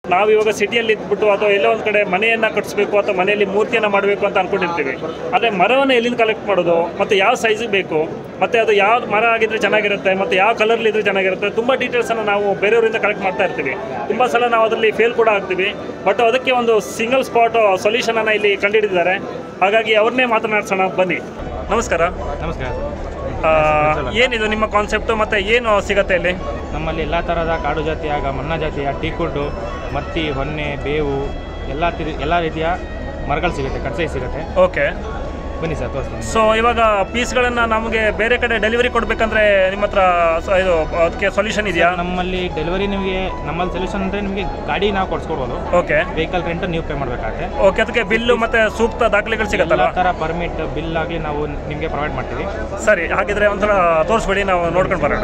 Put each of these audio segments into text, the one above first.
ನಾವು ಇವಾಗ ಸಿಟಿಯಲ್ಲಿ ಇದ್ಬಿಟ್ಟು ಅಥವಾ ಎಲ್ಲೋ ಒಂದು ಕಡೆ ಮನೆಯನ್ನ ಕಟ್ಟಿಸ್ಬೇಕು ಅಥವಾ ಮನೆಯಲ್ಲಿ ಮೂರ್ತಿಯನ್ನ ಮಾಡಬೇಕು ಅಂತ ಅನ್ಕೊಂಡಿರ್ತೀವಿ ಆದರೆ ಮರವನ್ನು ಎಲ್ಲಿಂದ ಕಲೆಕ್ಟ್ ಮಾಡೋದು ಮತ್ತೆ ಯಾವ ಸೈಜಿಗೆ ಬೇಕು ಮತ್ತೆ ಅದು ಯಾವ ಮರ ಆಗಿದ್ರೆ ಚೆನ್ನಾಗಿರುತ್ತೆ ಮತ್ತೆ ಯಾವ ಕಲರ್ಲಿ ಇದ್ರೆ ಚೆನ್ನಾಗಿರುತ್ತೆ ತುಂಬ ಡೀಟೇಲ್ಸನ್ನು ನಾವು ಬೇರೆಯವರಿಂದ ಕಲೆಕ್ಟ್ ಮಾಡ್ತಾ ಇರ್ತೀವಿ ತುಂಬ ಸಲ ನಾವು ಅದರಲ್ಲಿ ಫೇಲ್ ಕೂಡ ಆಗ್ತೀವಿ ಬಟ್ ಅದಕ್ಕೆ ಒಂದು ಸಿಂಗಲ್ ಸ್ಪಾಟ್ ಸೊಲ್ಯೂಷನ್ ಅನ್ನ ಇಲ್ಲಿ ಕಂಡುಹಿಡಿದಿದ್ದಾರೆ ಹಾಗಾಗಿ ಅವ್ರನ್ನೇ ಮಾತನಾಡ್ಸೋಣ ಬನ್ನಿ ನಮಸ್ಕಾರ ನಮಸ್ಕಾರ ಆ, ಏನಿದು ನಿಮ್ಮ ಕಾನ್ಸೆಪ್ಟು ಮತ್ತೆ ಏನು ಸಿಗತ್ತೆ ಇಲ್ಲಿ ನಮ್ಮಲ್ಲಿ ಎಲ್ಲ ಥರದ ಕಾಡು ಜಾತಿಯ ಗ- ಮನ್ನ ಜಾತಿಯ ಟೀಕುಡ್ಡು ಮತ್ತಿ ಹೊನ್ನೆ ಬೇವು ಎಲ್ಲ ತಿರಿ ಎಲ್ಲ ರೀತಿಯ ಮರಗಳು ಸಿಗುತ್ತೆ ಕಟ್ಸೈ ಸಿಗುತ್ತೆ ಓಕೆ ಬನ್ನಿ ಸರ್ ತೋರಿಸ್ತೀನಿ ಸೊ ಇವಾಗ ಪೀಸ್ಗಳನ್ನು ನಮಗೆ ಬೇರೆ ಕಡೆ ಡೆಲಿವರಿ ಕೊಡಬೇಕಂದ್ರೆ ನಿಮ್ಮ ಹತ್ರ ಸ- ಇದು ಅದಕ್ಕೆ ಸೊಲ್ಯೂಷನ್ ಇದೆಯಾ ನಮ್ಮಲ್ಲಿ ಡೆಲಿವರಿ ನಿಮಗೆ ನಮ್ಮಲ್ಲಿ ಸೊಲ್ಯೂಷನ್ ಅಂದರೆ ನಿಮಗೆ ಗಾಡಿ ನಾವು ಕೊಡ್ಸ್ಕೊಡ್ಬೋದು ಓಕೆ ವೆಹಿಕಲ್ ರೆಂಟ್ ನೀವು ಪೇ ಮಾಡಬೇಕಾಗುತ್ತೆ ಓಕೆ ಅದಕ್ಕೆ ಬಿಲ್ಲು ಮತ್ತೆ ಸೂಕ್ತ ದಾಖಲೆಗಳು ಎಲ್ಲ ಸಿಗತ್ತಲ್ಲ ಥರ ಪರ್ಮಿಟ್ ಬಿಲ್ ಆಗಲಿ ನಾವು ನಿಮಗೆ ಪ್ರೊವೈಡ್ ಮಾಡ್ತೀವಿ ಸರಿ ಹಾಗಿದ್ರೆ ಒಂಥರ ತೋರಿಸ್ಬೇಡಿ ನಾವು ನೋಡ್ಕೊಂಡು ಬರೋಣ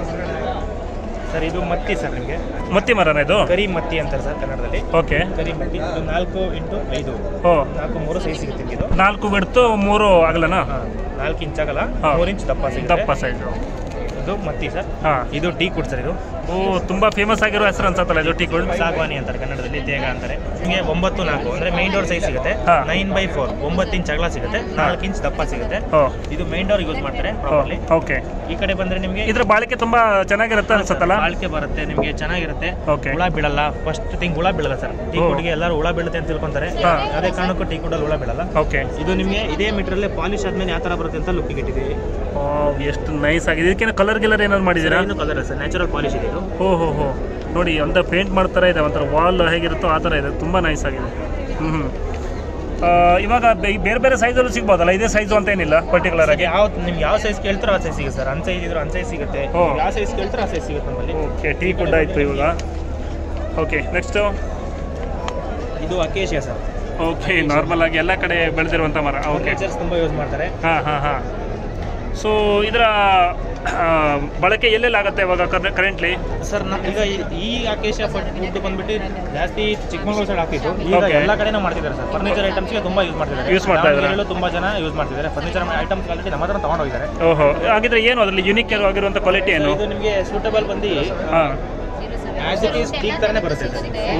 ಸರ್ ಇದು ಮತ್ತಿ ಸರ್ ನಿಮಗೆ ಮತ್ತಿ ಮರನ ಇದು ಕರಿ ಮತ್ತಿ ಅಂತಾರೆ ಸರ್ ಕನ್ನಡದಲ್ಲಿ ಓಕೆ ಕರಿ ಮತ್ತಿ ಇದು ನಾಲ್ಕು ಇಂಟು ಐದು ಓ ನಾಲ್ಕು ಮೂರು ಸೈಜ್ ಸಿಗುತ್ತೆ ನಿಮ್ಗೆ ಇದು ನಾಲ್ಕು ಬಿಡ್ತು ಮೂರು ಆಗಲನಾ ಹಾಂ ನಾಲ್ಕು ಇಂಚ್ ಆಗಲ್ಲ ಹಾ. ಮೂರು ಇಂಚ್ ದಪ್ಪ ಸಿಗುತ್ತೆ ದಪ್ಪ ಸೈಜು ಇದು ಮತ್ತಿ ಸರ್ ಹಾಂ ಇದು ಟೀ ಕುಡ್ ಸರ್ ಇದು ಓ ತುಂಬಾ ಫೇಮಸ್ ಆಗಿರೋ ಹೆಸರು ಅನ್ಸತ್ತಲ್ಲ ಇದು ಟೀ ಕುಡ್ ಸಾಗವಾನಿ ಅಂತಾರೆ ಕನ್ನಡದಲ್ಲಿ ತೇಗ ಅಂತಾರೆ ನಿಮಗೆ ಒಂಬತ್ತು ನಾಲ್ಕು ಅಂದ್ರೆ ಮೈನ್ ಡೋರ್ ಸೈಜ್ ಸಿಗುತ್ತೆ ಹಾ. ನೈನ್ ಬೈ ಫೋರ್ ಒಂಬತ್ತು ಇಂಚ್ ಅಗಲ ಸಿಗುತ್ತೆ ನಾಲ್ಕು ಇಂಚ್ ದಪ್ಪ ಸಿಗುತ್ತೆ ಓ ಇದು ಮೈನ್ ಡೋರ್ ಯೂಸ್ ಮಾಡ್ತಾರೆ ಪ್ರಾಪರ್ಲಿ ಓಕೆ ಈ ಕಡೆ ಬಂದ್ರೆ ನಿಮಗೆ ಇದ್ರ ಬಾಳಿಕೆ ತುಂಬಾ ಚೆನ್ನಾಗಿರುತ್ತೆ ಅನ್ಸತ್ತಲ್ಲ ಬಾಳಿಕೆ ಬರುತ್ತೆ ನಿಮಗೆ ಚೆನ್ನಾಗಿರುತ್ತೆ ಓಕೆ ಹುಳ ಬೀಳಲ್ಲ ಫಸ್ಟ್ ಥಿಂಗ್ ಹುಳ ಬೀಳಲ್ಲ ಸರ್ ಟೀ ಓ. ಕುಡ್ಗೆ ಎಲ್ಲರೂ ಹುಳ ಬೀಳುತ್ತೆ ಅಂತ ತಿಳ್ಕೊಂತಾರೆ ಹಾ. ಅದೇ ಕಾರಣಕ್ಕೂ ಟೀ ಕುಡಲ್ಲಿ ಹುಳ ಬೀಳಲ್ಲ ಓಕೆ ಇದು ನಿಮಗೆ ಇದೇ ಮೀಟರಲ್ಲೇ ಪಾಲಿಶ್ ಆದ್ಮೇಲೆ ಯಾವ ತರ ಬರುತ್ತೆ ಅಂತ ಲುಕ್ಕಿಗೆ ಇಟ್ಟಿದ್ದೀವಿ ಓ ಎಷ್ಟು ನೈಸ್ ಆಗಿದೆ ಇದಕ್ಕೇನು ಕಲರ್ ಗಿಲರ್ ಏನಾದ್ರು ಮಾಡಿದ್ದೀರಾ ಏನು ಕಲರ್ ಸರ್ ನ್ಯಾಚುರಲ್ ಪಾಲಿಶ್ ಇದೆ ಇದು ಓ ಹೋ ಹೋ ನೋಡಿ ಅಂತ ಪೇಂಟ್ ಮಾಡ್ತಾರೆ ಇದೆ ಒಂಥರ ವಾಲ್ ಹೇಗಿರುತ್ತೋ ಆ ಥರ ಇದೆ ತುಂಬ ನೈಸ್ ಆಗಿದೆ ಹ್ಞೂ ಹ್ಞೂ ಇವಾಗ ಬೆ- ಬೇರೆ ಬೇರೆ ಸೈಜಲ್ಲೂ ಸಿಗ್ಬೋದಲ್ಲ ಇದೇ ಸೈಜು ಅಂತ ಏನಿಲ್ಲ ಪರ್ಟಿಕ್ಯುಲರ್ ಆಗಿ ಯಾವ ನಿಮ್ಗೆ ಯಾವ ಸೈಜ್ ಕೇಳ್ತಾರೋ ಆ ಸೈಜ್ ಸಿಗುತ್ತೆ ಸರ್ ಅನ್ ಸೈಜ್ ಇದ್ರು ಅನ್ ಸೈಜ್ ಸಿಗುತ್ತೆ ಓ. ಯಾವ ಸೈಜ್ ಕೇಳ್ತಾರೋ ಆ ಸೈಜ್ ಸಿಗುತ್ತೆ ನಮ್ಮಲ್ಲಿ ಓಕೆ ಟೀ ಕೂಡ ಆಯಿತು ಇವಾಗ ಓಕೆ ನೆಕ್ಸ್ಟು ಇದು ಅಕೇಶಿಯಾ ಸರ್ ಓಕೆ ನಾರ್ಮಲ್ ಆಗಿ ಎಲ್ಲ ಕಡೆ ಬೆಳೆದಿರುವಂಥ ಮರ ಓಕೆ ಫರ್ನಿಚರ್ಸ್ ತುಂಬಾ ಯೂಸ್ ಮಾಡ್ತಾರೆ ಹಾಂ ಹಾಂ ಹಾಂ ಸೊ ಇದರ ಆ, ಬಳಕೆ ಎಲ್ಲೆಲ್ಲಿ ಆಗುತ್ತೆ ಇವಾಗ ಕರೆಂಟ್ಲಿ ಸರ್ ನಮ್ ಈಗ ಈ- ಈ ಅಕೇಶಿಯಾ ಫುಡ್ ಬಂದ್ಬಿಟ್ಟು ಜಾಸ್ತಿ ಚಿಕ್ಕಮಗಳೂರು ಸೈಡ್ ಆಗ್ತಿತ್ತು ಈಗ Okay. ಎಲ್ಲ ಕಡೆನೂ ಮಾಡ್ತಿದ್ದಾರೆ ಸರ್ ಫರ್ನಿಚರ್ ಐಟಮ್ಸ್ಗೆ ತುಂಬಾ ಯೂಸ್ ಮಾಡ್ತಿದ್ದಾರೆ Use ಮಾಡ್ತಾ ಇದ್ದಾರೆ. ದಾವಣಗೆರೆಯಲ್ಲೂ ತುಂಬಾ ಜನ ಯೂಸ್ ಮಾಡ್ತಿದ್ದಾರೆ ಫರ್ನಿಚರ್ ಐಟಮ್ಸ್ ಆಲ್ರೆಡಿ ನಮ್ಮ ಹತ್ರ ತಗೊಂಡು ಹೋಗಿದ್ದಾರೆ ಓಹೋ ಹಾಗಿದ್ರೆ ಏನು ಅದರಲ್ಲಿ ಯುನಿಕ್ ಆಗಿರುವಂಥ ಕ್ವಾಲಿಟಿ ಏನು ಇದು ನಿಮಗೆ ಸೂಟಬಲ್ ಬಂದು ಹಾಂ ಆಸ್ ಇಟ್ ಈಸ್ ಟೀಕ್ ತರನೇ ಬರುತ್ತೆ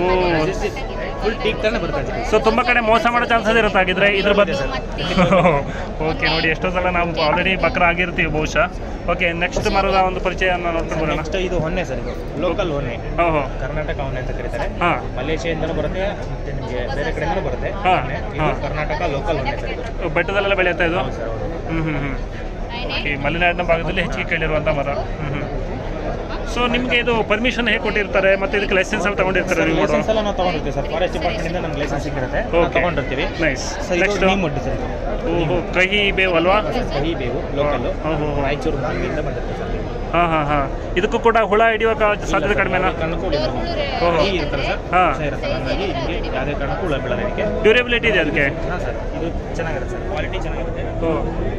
ಫುಲ್ ಟೀಕ್ ತರನೇ ಬರುತ್ತೆ ಸೊ ತುಂಬ ಕಡೆ ಮೋಸ ಮಾಡೋ ಚಾನ್ಸಸ್ ಇರುತ್ತೆ ಹಾಗಿದ್ರೆ ಇದ್ರ ಬಗ್ಗೆ ಸರ್ ಓಕೆ ನೋಡಿ ಎಷ್ಟೋ ಸಲ ನಾವು ಆಲ್ರೆಡಿ ಬಕ್ರ ಆಗಿರ್ತೀವಿ ಬಹುಶಃ ಓಕೆ ನೆಕ್ಸ್ಟ್ ಮರದ ಒಂದು ಪರಿಚಯ ನೋಡ್ಕೊಂಡು ಬರೋಣ ನೆಕ್ಸ್ಟ್ ಇದು ಹೊನ್ನೆ ಸರ್ ಇದು ಲೋಕಲ್ ಹೊನ್ನೆ ಓಹೋ ಕರ್ನಾಟಕ ಹೊನ್ನೆ ಅಂತ ಕರೀತಾರೆ ಹಾಂ ಮಲೇಷಿಯಾದಿಂದನೂ ಬರುತ್ತೆ ಮತ್ತೆ ನಿಮಗೆ ಬೇರೆ ಕಡೆಯಿಂದನೂ ಬರುತ್ತೆ ಹಾ, ಹೊನ್ನೆ. ಇದು ಹಾ. ಕರ್ನಾಟಕ ಲೋಕಲ್ ಹೊನ್ನೆ ಸರ್ ಇದು ಬೆಟ್ಟದಲ್ಲೆಲ್ಲ ಬೆಳೆಯುತ್ತಾ ಇದು ಹೌದು ಸರ್ ಹೌದು ಹ್ಞೂ ಹ್ಞೂ ಹ್ಞೂ ಓಕೆ ಮಲೆನಾಡಿನ ಭಾಗದಲ್ಲಿ ಹೆಚ್ಚಿಗೆ ಕೇಳಿರುವಂಥ ಮರ ಹ್ಞೂ ಹ್ಞೂ ಸೊ ನಿಮಗೆ ಇದು ಪರ್ಮಿಷನ್ ಹೇಗೆ ಕೊಟ್ಟಿರ್ತಾರೆ ಮತ್ತೆ ಇದಕ್ಕೆ ಲೈಸೆನ್ಸ್ ಎಲ್ಲ ತಗೊಂಡಿರ್ತಾರೆ ನೀವು ಮಾಡೋ ಲೈಸೆನ್ಸ್ ಎಲ್ಲ ನಾವು ತಗೊಂಡಿರ್ತೀವಿ ಸರ್ ಫಾರೆಸ್ಟ್ ಡಿಪಾರ್ಟ್ಮೆಂಟ್ ಇಂದ ನಮ್ಗೆ ಲೈಸೆನ್ಸ್ ಸಿಕ್ಕಿರುತ್ತೆ ನಾವು Okay. ತಗೊಂಡಿರ್ತೀವಿ ನೈಸ್ ಸರ್ ನೆಕ್ಸ್ಟ್ ಇದು ನೀಮುಡ್ಡು ಸರ್ ಇದು ಓಹೋ ಕಹಿ ಬೇವು ಅಲ್ವಾ ಕಹಿ ಬೇವು ಲೋಕಲ್ ಹಾ, ಹಾ, ಹಾ. ರಾಯಚೂರು ಭಾಗದಿಂದ ಬಂದಿರುತ್ತೆ ಸರ್ ಇದು. ಹಾಂ ಹಾಂ ಹಾಂ ಇದಕ್ಕೂ ಕೂಡ ಹುಳ ಹಿಡಿಯೋಕೆ ಸಾಧ್ಯತೆ ಕಡಿಮೆನಾ ಕಣ್ಣು ಕೂಡ ಇದೆ ಸರ್. ಓಹೋ. ಕಹಿ ಇರುತ್ತಲ್ಲ ಸರ್ ಹಾ. ವಿಷ ಇರುತ್ತಲ್ಲ ಹಂಗಾಗಿ ನಿಮಗೆ ಯಾವುದೇ ಕಾರಣಕ್ಕೂ ಹುಳ ಬೀಳಲ್ಲ ಇದಕ್ಕೆ ಡ್ಯೂರೇಬಿಲಿಟಿ ಇದೆ ಅದಕ್ಕೆ ಹಾಂ ಸರ್ ಇದು ಚೆನ್ನಾಗಿರುತ್ತೆ ಸರ್ ಕ್ವಾಲಿಟಿ ಚೆನ್ನಾಗಿರುತ್ತೆ ಓ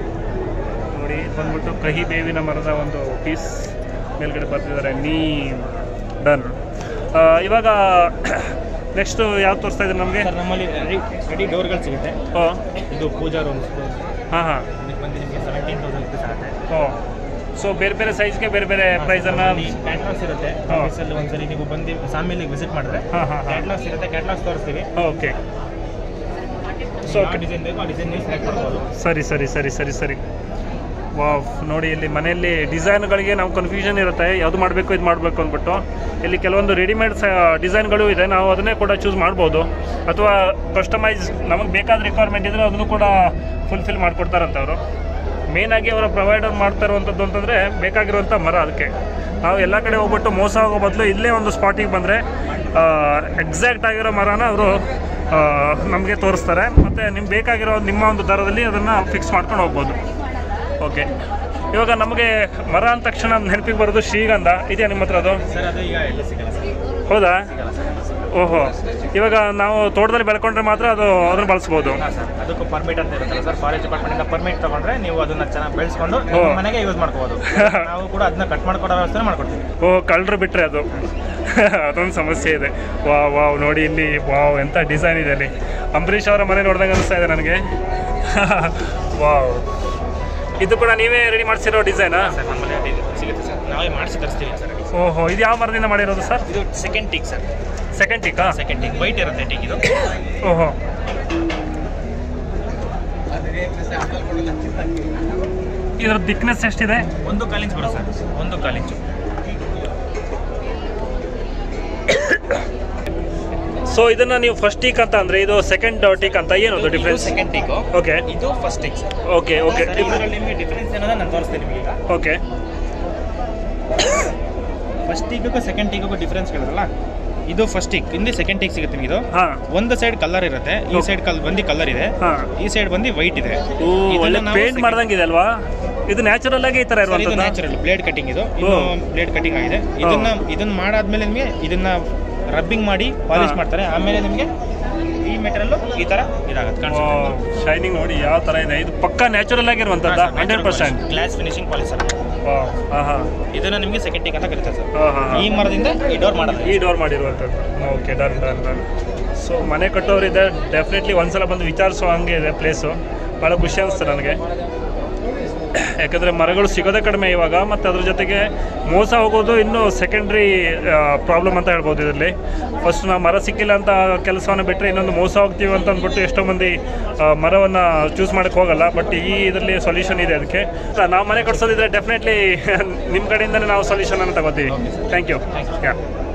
ನೋಡಿ ಬಂದ್ಬಿಟ್ಟು ಕಹಿ ಬೇವಿನ ಮರದ ಒಂದು ಪೀಸ್ ಮೇಲ್ಗಡೆ ಬರ್ತಿದ್ದಾರೆ ನೀ ಡನ್ ಇವಾಗ ನೆಕ್ಸ್ಟ್ ಯಾವ್ದು ತೋರಿಸ್ತಾ ಇದ್ದಾರೆ ನಮಗೆ ಸರ್ ನಮ್ಮಲ್ಲಿ ರೆಡಿ ರೆಡಿ ಡೋರ್ಗಳು ಸಿಗುತ್ತೆ ಓ ಇದು ಪೂಜಾ ರೂಮ್ಸ್ ಹಾಂ ಹಾಂ ಇದಕ್ಕೆ ಬಂದು ನಿಮಗೆ ಸೆವೆಂಟೀನ್ ತೌಸಂಡ್ ರುಪೀಸ್ ಆಗುತ್ತೆ ಓ ಸೊ ಬೇರೆ ಬೇರೆ ಸೈಜ್ಗೆ ಬೇರೆ ಬೇರೆ ಪ್ರೈಸನ್ನು ಕ್ಯಾಟ್ಲಾಗ್ಸ್ ಇರುತ್ತೆ ಹಾ. ಆಫೀಸಲ್ಲಿ ಒಂದ್ಸರಿ ನೀವು ಬಂದು ಸಾಮಿಲಿಗೆ ವಿಸಿಟ್ ಮಾಡಿದ್ರೆ ಹಾಂ ಹಾಂ ಹಾಂ ಕ್ಯಾಟ್ಲಾಗ್ಸ್ ಇರುತ್ತೆ ಕ್ಯಾಟ್ಲಾಗ್ಸ್ ತೋರಿಸ್ತೀವಿ ಓಕೆ ಸೊ ಯಾವ ಡಿಸೈನ್ ಬೇಕು ಆ ಡಿಸೈನ್ ನೀವು ಸೆಲೆಕ್ಟ್ ಮಾಡ್ಬೋದು ಸರಿ ಸರಿ ಸರಿ ಸರಿ ಸರಿ ವಾವ್ ನೋಡಿ ಇಲ್ಲಿ ಮನೆಯಲ್ಲಿ ಡಿಸೈನ್ಗಳಿಗೆ ನಾವು ಕನ್ಫ್ಯೂಷನ್ ಇರುತ್ತೆ ಯಾವುದು ಮಾಡಬೇಕು ಇದು ಮಾಡಬೇಕು ಅಂದ್ಬಿಟ್ಟು ಇಲ್ಲಿ ಕೆಲವೊಂದು ರೆಡಿಮೇಡ್ ಡಿಸೈನ್ಗಳು ಇದೆ ನಾವು ಅದನ್ನೇ ಕೂಡ ಚೂಸ್ ಮಾಡ್ಬೋದು ಅಥವಾ ಕಸ್ಟಮೈಸ್ ನಮಗೆ ಬೇಕಾದ ರಿಕ್ವೈರ್ಮೆಂಟ್ ಇದ್ದರೆ ಅದನ್ನು ಕೂಡ ಫುಲ್ಫಿಲ್ ಮಾಡಿಕೊಡ್ತಾರಂತೆ ಅವರು ಮೇಯ್ನಾಗಿ ಅವರ ಪ್ರೊವೈಡರ್ ಮಾಡ್ತಾ ಇರುವಂಥದ್ದು ಅಂತಂದರೆ ಬೇಕಾಗಿರುವಂಥ ಮರ ಅದಕ್ಕೆ ನಾವು ಎಲ್ಲ ಕಡೆ ಹೋಗ್ಬಿಟ್ಟು ಮೋಸ ಆಗೋ ಬದಲು ಇಲ್ಲೇ ಒಂದು ಸ್ಪಾಟಿಗೆ ಬಂದರೆ ಎಕ್ಸಾಕ್ಟ್ ಆಗಿರೋ ಮರನ ಅವರು ನಮಗೆ ತೋರಿಸ್ತಾರೆ ಮತ್ತು ನಿಮ್ಗೆ ಬೇಕಾಗಿರೋ ನಿಮ್ಮ ಒಂದು ದರದಲ್ಲಿ ಅದನ್ನು ಫಿಕ್ಸ್ ಮಾಡ್ಕೊಂಡು ಹೋಗ್ಬೋದು ಓಕೆ ಇವಾಗ ನಮಗೆ ಮರ ಅಂದ ತಕ್ಷಣ ನೆನಪಿಗೆ ಬರೋದು ಶ್ರೀಗಂಧ ಇದೆಯಾ ನಿಮ್ಮ ಹತ್ರ ಅದು ಸರ್ ಅದು ಈಗ ಎಲ್ಲಿ ಸಿಗಲ್ಲ ಸರ್ ಹೌದಾ ಸಿಗಲ್ಲ ಸರ್ ಓಹೋ ಇವಾಗ ನಾವು ತೋಟದಲ್ಲಿ ಬೆಳ್ಕೊಂಡ್ರೆ ಮಾತ್ರ ಅದು ಅದನ್ನು ಬಳಸ್ಬೋದು ಹಾಂ ಸರ್ ಅದಕ್ಕೂ ಪರ್ಮಿಟ್ ಅಂತ ಇರುತ್ತಲ್ಲ ಸರ್ ಫಾರೆಸ್ಟ್ ಡಿಪಾರ್ಟ್ಮೆಂಟಿಂದ ಪರ್ಮಿಟ್ ತಗೊಂಡ್ರೆ ನೀವು ಅದನ್ನ ಚೆನ್ನಾಗಿ ಬೆಳೆಸ್ಕೊಂಡು ನಿಮ್ಮ ಓ. ಮನೆಗೆ ಯೂಸ್ ಮಾಡ್ಕೋಬೋದು ನಾವು ಕೂಡ ಅದನ್ನ ಕಟ್ ಮಾಡ್ಕೊಡೋ ವ್ಯವಸ್ಥೆ ಮಾಡ್ಕೊಡ್ತೀವಿ ಓ ಕಳ್ಳರು ಬಿಟ್ಟರೆ ಅದು ಅದೊಂದು ಸಮಸ್ಯೆ ಇದೆ ವಾವ್ ವಾವ್ ನೋಡಿ ಇಲ್ಲಿ ವಾವ್ ಎಂಥ ಡಿಸೈನ್ ಇದೆ ಅಲ್ಲಿ ಅಂಬರೀಷ್ ಅವರ ಮನೆ ನೋಡ್ದಂಗೆ ಅನಿಸ್ತಾ ಇದೆ ನನಗೆ ವಾವ್ ಇದು ಕೂಡ ನೀವೇ ರೆಡಿ ಮಾಡಿಸಿರೋ ಡಿಸೈನಾ ಸರ್ ನಮ್ಮಲ್ಲಿ ಸಿಗುತ್ತೆ ಸರ್ ನಾವೇ ಮಾಡಿಸಿ ತರಿಸ್ತೀವಿ ಸರ್ ಓಹೋ ಇದು ಯಾವ ಮರದಿಂದ ಮಾಡಿರೋದು ಸರ್ ಇದು ಸೆಕೆಂಡ್ ಟೀಕ್ ಸರ್ ಸೆಕೆಂಡ್ ಟೀಕಾ ಸೆಕೆಂಡ್ ಟೀಕ್ ವೈಟ್ ಇರುತ್ತೆ ಟೀಕ್ ಇದು ಓಹೋ ಇದರ ಥಿಕ್ನೆಸ್ ಎಷ್ಟಿದೆ ಒಂದು ಕಾಲು ಇಂಚ್ ಬರುತ್ತೆ ಸರ್ ಒಂದು ಕಾಲು ಇಂಚು ಸೊ ಇದನ್ನ ನೀವು ಫಸ್ಟ್ ಟೀಕ್ ಅಂತ ಅಂದ್ರೆ ಇದು ಸೆಕೆಂಡ್ ಟೀಕ್ ಅಂತ ಏನದು ಡಿಫ್ರೆನ್ಸ್ ಸೆಕೆಂಡ್ ಟೀಕು ಓಕೆ ಇದು first teak sir okay okay ಇದರಲ್ಲಿ ನಿಮಗೆ ಡಿಫ್ರೆನ್ಸ್ ಏನೋ ನಾನು ತೋರಿಸ್ತೀನಿ ನಿಮಗೆ ಈಗ ಓಕೆ ಫಸ್ಟ್ ಟೀಕಕ್ಕೂ ಸೆಕೆಂಡ್ ಟೀಕಕ್ಕೂ ಡಿಫ್ರೆನ್ಸ್ ಕೇಳಿದ್ರಲ್ಲ ಇದು ಫಸ್ಟ್ ಟೀಕ್ ಹಿಂದೆ ಸೆಕೆಂಡ್ ಟೀಕ್ ಸಿಗುತ್ತೆ ನಿಮಗೆ ಇದು ಹಾ ಒಂದು ಸೈಡ್ ಕಲರ್ ಇರುತ್ತೆ ಈ ಸೈಡ್ ಕಲ್ ಬಂದು ಕಲರ್ ಇದೆ ಹಾ ಈ ಸೈಡ್ ಬಂದು ವೈಟ್ ಇದೆ ಓ ಇದನ್ನ ಒಳ್ಳೆ ನಾವು ಪೇಂಟ್ second- ಮಾಡ್ದಂಗಿದೆ ಅಲ್ವಾ ಇದು ನ್ಯಾಚುರಲ್ ಆಗಿ ಈ ತರ ಸರ್, ಇದು ಇರುವಂತದ್ದು ನ್ಯಾಚುರಲ್ ಬ್ಲೇಡ್ ಕಟಿಂಗ್ ಇದು ಇನ್ನು ಬ್ಲೇಡ್ ಕಟಿಂಗ್ ಆಗಿದೆ ಇದನ್ನ ಇದನ್ನ ಮಾಡಾದ್ಮೇಲೆ ನಿಮಗೆ ಇದನ್ನ ರಬ್ಬಿಂಗ್ ಮಾಡಿ ಪಾಲಿಶ್ ಹಾ. ಮಾಡ್ತಾರೆ ಆಮೇಲೆ ನಿಮಗೆ ಈ ಮೆಟೀರಿಯಲ್ ಈ ತರ ಇದಾಗುತ್ತೆ ಕಾಣಿಸುತ್ತೆ ಶೈನಿಂಗ್ ನೋಡಿ ಯಾವ ತರ ಇದೆ ಇದು ಪಕ್ಕಾ ನ್ಯಾಚುರಲ್ ಆಗಿರುವಂತದ್ದ hundred percent glass finishing polish sir ಹಾ ಹಾ ಇದನ್ನ ನಿಮಗೆ ಸೆಕೆಂಡ್ ಟೀಕ್ ಅಂತ ಕರೀತಾರೆ ಸರ್ ಹಾ ಹಾ ಹಾ. ಈ ಮರದಿಂದ ಈ ಡೋರ್ ಮಾಡೋದು ಈ ಡೋರ್ ಮಾಡಿರುವಂಥದ್ದು okay done done done so ಮನೆ ಕಟ್ಟೋರಿದೆ ಡೆಫಿನೆಟ್ಲಿ ಒಂದ್ಸಲ ಬಂದು ವಿಚಾರಿಸೋ ಹಂಗೆ ಇದೆ ಪ್ಲೇಸು ಭಾಳ ಖುಷಿ ಅನಿಸ್ತು ನನಗೆ ಯಾಕಂದರೆ ಮರಗಳು ಸಿಗೋದೇ ಕಡಿಮೆ ಇವಾಗ ಮತ್ತು ಅದ್ರ ಜೊತೆಗೆ ಮೋಸ ಹೋಗೋದು ಇನ್ನೂ ಸೆಕೆಂಡ್ರಿ ಪ್ರಾಬ್ಲಮ್ ಅಂತ ಹೇಳ್ಬೋದು ಇದರಲ್ಲಿ ಫಸ್ಟ್ ನಾವು ಮರ ಸಿಕ್ಕಿಲ್ಲ ಅಂತ ಕೆಲಸವನ್ನು ಬಿಟ್ಟರೆ ಇನ್ನೊಂದು ಮೋಸ ಹೋಗ್ತೀವಿ ಅಂತ ಅಂದ್ಬಿಟ್ಟು ಎಷ್ಟೋ ಮಂದಿ ಮರವನ್ನು ಚೂಸ್ ಮಾಡೋಕ್ಕೆ ಹೋಗಲ್ಲ ಬಟ್ ಈ ಇದರಲ್ಲಿ ಸೊಲ್ಯೂಷನ್ ಇದೆ ಅದಕ್ಕೆ ನಾವು ಮನೆ ಕಟ್ಸೋದಿದ್ರೆ ಡೆಫಿನೆಟ್ಲಿ ನಿಮ್ಮ ಕಡೆಯಿಂದನೇ ನಾವು ಸೊಲ್ಯೂಷನ್ ಅನ್ನು ತಗೋತೀವಿ ಥ್ಯಾಂಕ್ ಯು ಯಾ